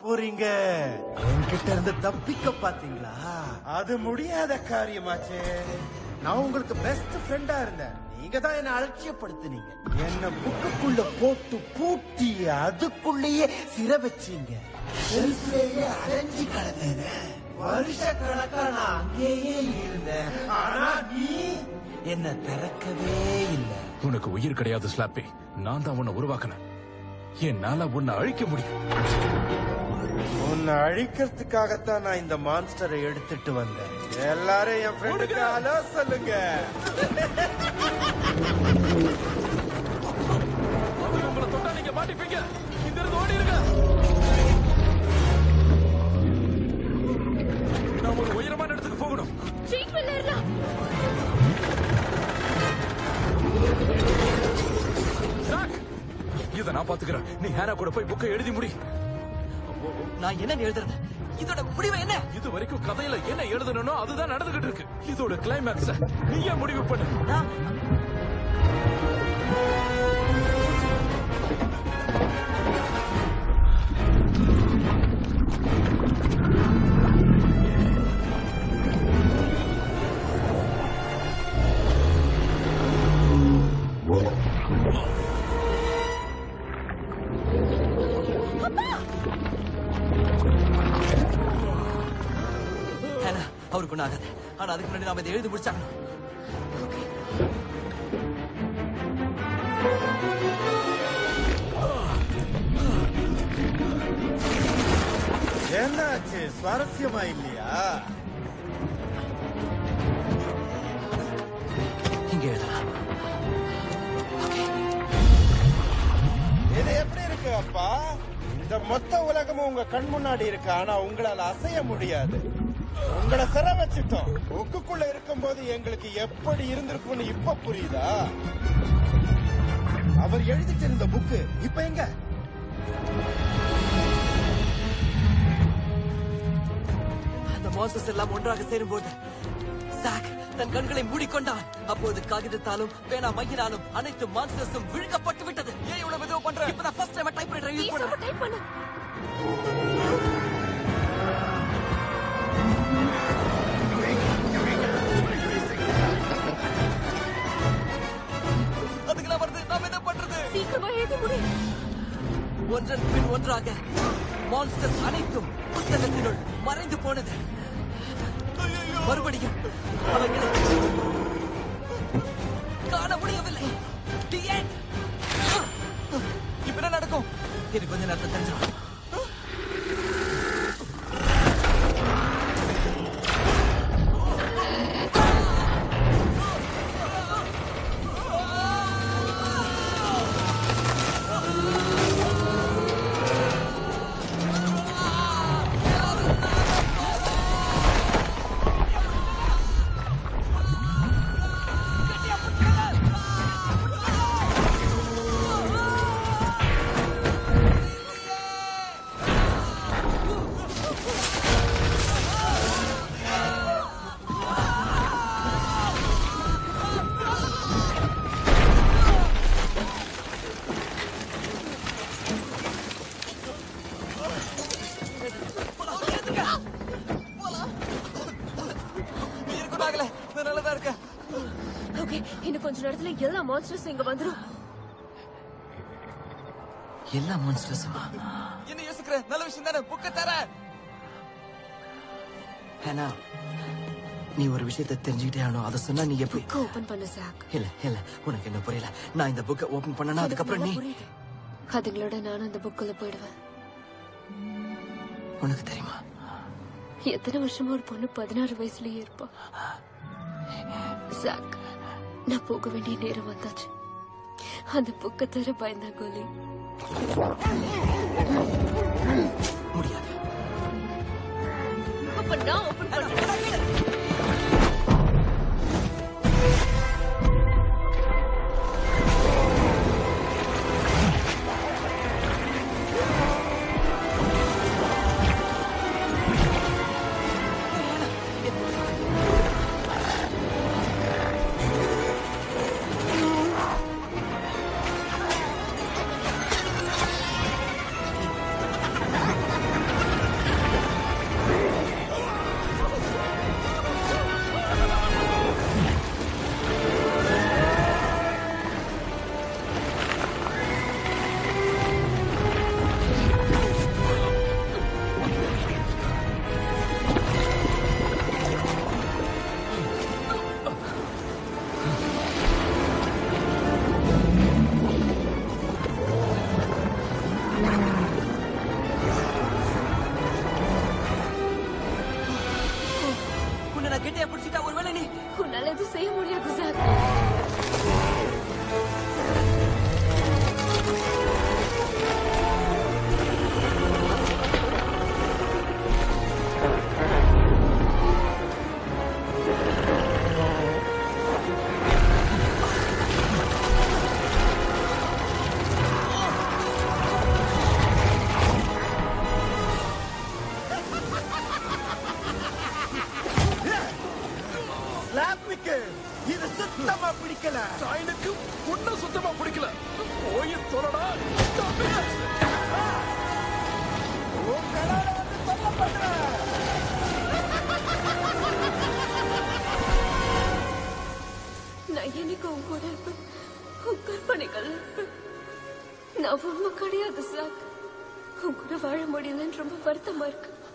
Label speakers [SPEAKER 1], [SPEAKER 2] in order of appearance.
[SPEAKER 1] போறீங்க என்கிட்ட இருந்து தப்பிக்க பாத்தீங்களா அது முடியாத காரியமாச்சே நான் உங்களுக்கு பெஸ்ட் ஃப்ரெண்டா இருந்தேன் நீங்க தான் என்ன அலட்சியப்படுத்துனீங்க என்ன புக்குக்குள்ள போட்டு பூட்டி அதுக்குள்ளேயே சிற வச்சீங்க செல்ஃபிலேயே அடைஞ்சு கிடந்தேன் வருஷ கணக்கா நான் அங்கேயே இருந்தேன் ஆனா நீ என்ன திறக்கவே இல்லை
[SPEAKER 2] உனக்கு உயிர் கிடையாது ஸ்லாப்பி நான் தான் உன்னை உருவாக்கினேன் என்னால உன்னை அழிக்க முடியும்
[SPEAKER 1] உன்னை அழிக்கிறதுக்காகத்தான் நான் இந்த மான்ஸ்டரை எடுத்துட்டு வந்தேன் எல்லாரும் என் ஃப்ரெண்டுக்கு ஹலோ சொல்லுங்க
[SPEAKER 2] அவங்க உங்களை தொட்டா நீங்க மாட்டிப்பீங்க இந்த இருந்து ஓடிடுங்க நான் ஒரு உயரமான இடத்துக்கு போகணும்
[SPEAKER 3] ஸ்ட்ரீட் விளையாடலாம்
[SPEAKER 2] ஜாக், இத நான் பாத்துக்கிறேன் நீ ஹேனா கூட போய் புக்கை எழுதி முடி
[SPEAKER 4] நான் என்ன எழுதுறேன் இதோட முடிவு என்ன
[SPEAKER 2] இது வரைக்கும் கதையில என்ன எழுதணும்னோ அதுதான் நடந்துகிட்டு இருக்கு இதோட கிளைமேக்ஸ் நீயே முடிவு பண்ணு
[SPEAKER 4] ஹேனா, அவருக்கு ஒன்றும் ஆகாது ஆனா அதுக்கு முன்னாடி நாம இதை எழுதி முடிச்சாகணும்
[SPEAKER 1] என்னாச்சு சுவாரஸ்யமா இல்லையா
[SPEAKER 4] இங்க எழுதலாம்
[SPEAKER 1] இது எப்படி இருக்கு அப்பா இந்த மொத்த உலகமும் உங்க கண் முன்னாடி இருக்கு ஆனா உங்களால அசைய முடியாது உங்களை சிற வச்சுட்டோம் புக்குக்குள்ள இருக்கும்போது எங்களுக்கு எப்படி இருந்திருக்கும்னு இப்ப புரியுதா அவர் எழுதிட்டு இருந்த புக்கு இப்ப எங்க
[SPEAKER 4] அந்த மான்ஸ்டர்ஸ் எல்லாம் ஒன்றாக சேரும்போது சாக் தன் கண்களை மூடிக்கொண்டான் அப்போது காகிதத்தாலும் பேனா மையினாலும் அனைத்து மான்ஸ்டர்ஸும் விழுங்கப்பட்டு விட்டது ஏன் இவ்வளவு மெதுவா பண்ற இப்பதான் first time typewriter use
[SPEAKER 3] பேசாம
[SPEAKER 4] பண்றேன்
[SPEAKER 3] டைப் பண்ணு
[SPEAKER 4] அதுக்கெல்லாம் வருது நாம என்ன பண்றது
[SPEAKER 3] சீக்கிரமா எழுதி முடி
[SPEAKER 4] ஒன்றன் பின் ஒன்றாக மான்ஸ்டர்ஸ் அனைத்தும் புத்தகத்தினுள் மறைந்து போனது மறுபடியும் அவைகளை காண முடியவில்லை The end. இப்ப என்ன நடக்கும் எனக்கு கொஞ்ச நேரத்தை தெரிஞ்சிடும் எனக்கு ஒண்ணும் ஆகல நான் நல்லதா இருக்கேன்
[SPEAKER 3] ஓகே இன்னும் கொஞ்ச நேரத்துல எல்லா மான்ஸ்டர்ஸ் இங்க வந்துரும்
[SPEAKER 4] எல்லா மான்ஸ்டர்ஸுமா என்ன யோசிக்கிற நல்ல விஷயம் தானே புக்க தர ஹேனா நீ ஒரு விஷயத்தை தெரிஞ்சுக்கிட்டே ஆகணும் அதை சொன்னா நீ எப்படி
[SPEAKER 3] புக்க ஓபன் பண்ணு சாக்
[SPEAKER 4] இல்ல இல்ல உனக்கு என்ன புரியல நான் இந்த புக்கை ஓபன் பண்ணனா அதுக்கப்புறம் நீ
[SPEAKER 3] புரியுது அதுங்களோட நானும் அந்த புக்குள்ள போயிடுவேன்
[SPEAKER 4] உனக்கு தெரியுமா
[SPEAKER 3] எத்தனை வருஷமா ஒரு பொண்ணு பதினாறு வயசுலயே இருப்பா சாக் நான் போக வேண்டிய நேரம் வந்தாச்சு அந்த புக்க தர பயந்தா கோலி
[SPEAKER 4] முடியாது
[SPEAKER 3] அப்ப நான் ஓபன் பண்றேன்
[SPEAKER 4] ஆ
[SPEAKER 3] செய்ய முடியாது சார்
[SPEAKER 1] ஸ்லாப்பிக்கு இது சுத்தமா பிடிக்கல
[SPEAKER 2] எனக்கு உன்ன சுத்தமா பிடிக்கல போய் சொல்லடா
[SPEAKER 1] உங்களால வந்து சொல்லப்படுறேன்
[SPEAKER 3] நான் என்னைக்கு உன் கூட இருப்பேன் உன் கற்பனைகள் இருப்பேன் நான் உண்மை கிடையாது சாக் உன் கூட வாழ முடியலன்னு ரொம்ப வருத்தமா இருக்கு